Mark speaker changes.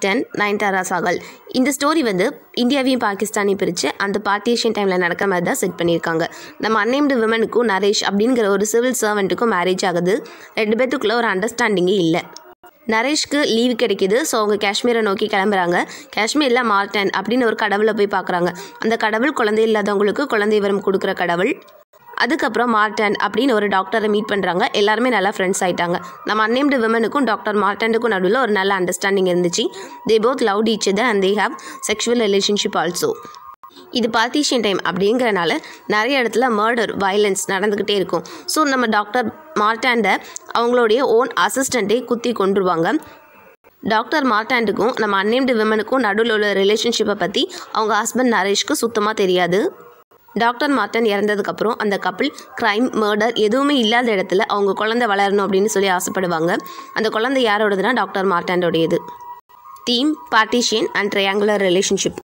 Speaker 1: modern Nayanthara Sahgal இந்த story வந்து இந்தியாவையும் பாகிஸ்தானையும் பிரித்து அந்த பார்ட்டிஷன் டைமில் நடக்கிற மாதிரி தான் செட் பண்ணியிருக்காங்க நம்ம அன்னைம்டு விமனுக்கும் நரேஷ் அப்படிங்கிற ஒரு சிவில் சர்வெண்ட்டுக்கும் மேரேஜ் ஆகுது ரெண்டு பேத்துக்குள்ளே ஒரு அண்டர்ஸ்டாண்டிங்கே இல்லை நரேஷ்க்கு லீவு கிடைக்கிது ஸோ அவங்க காஷ்மீரை நோக்கி கிளம்புறாங்க காஷ்மீரில் மார்டன் அப்படின்னு ஒரு கடவுளை போய் பார்க்குறாங்க அந்த கடவுள் குழந்தை இல்லாதவங்களுக்கு குழந்தை வரம் கொடுக்குற கடவுள் அதுக்கப்புறம் மார்டன் அப்படின்னு ஒரு டாக்டரை மீட் பண்ணுறாங்க எல்லாருமே நல்லா ஃப்ரெண்ட்ஸ் ஆயிட்டாங்க நம்ம அன்னேம்டு விமனுக்கும் டாக்டர் மார்டனுக்கும் நடுவில் ஒரு நல்ல அண்டர்ஸ்டாண்டிங் இருந்துச்சு they both love each other and they have sexual relationship also இது பார்ட்டிஷன் டைம் அப்படிங்கிறனால நிறைய இடத்துல மர்டர் வயலன்ஸ் நடந்துக்கிட்டே இருக்கும் ஸோ நம்ம டாக்டர் மார்டாண்டை அவங்களுடைய ஓன் அசிஸ்டண்ட்டே குத்தி கொண்டுருவாங்க டாக்டர் மார்டாண்டுக்கும் நம்ம அன்னேம்டு விமனுக்கும் நடுவில் உள்ள ரிலேஷன்ஷிப்பை பற்றி அவங்க ஹஸ்பண்ட் நரேஷ்க்கு சுத்தமாக தெரியாது டாக்டர் மார்டன் இறந்ததுக்கப்புறம் அந்த கப்பிள் க்ரைம் மர்டர் எதுவுமே இல்லாத இடத்துல அவங்க குழந்தை வளரணும் அப்படின்னு சொல்லி ஆசைப்படுவாங்க அந்த குழந்தை யாரோடதுன்னா டாக்டர் மார்டாண்டோடையது தீம் பார்ட்டிஷியன் அண்ட் ட்ரையாங்குலர் ரிலேஷன்ஷிப்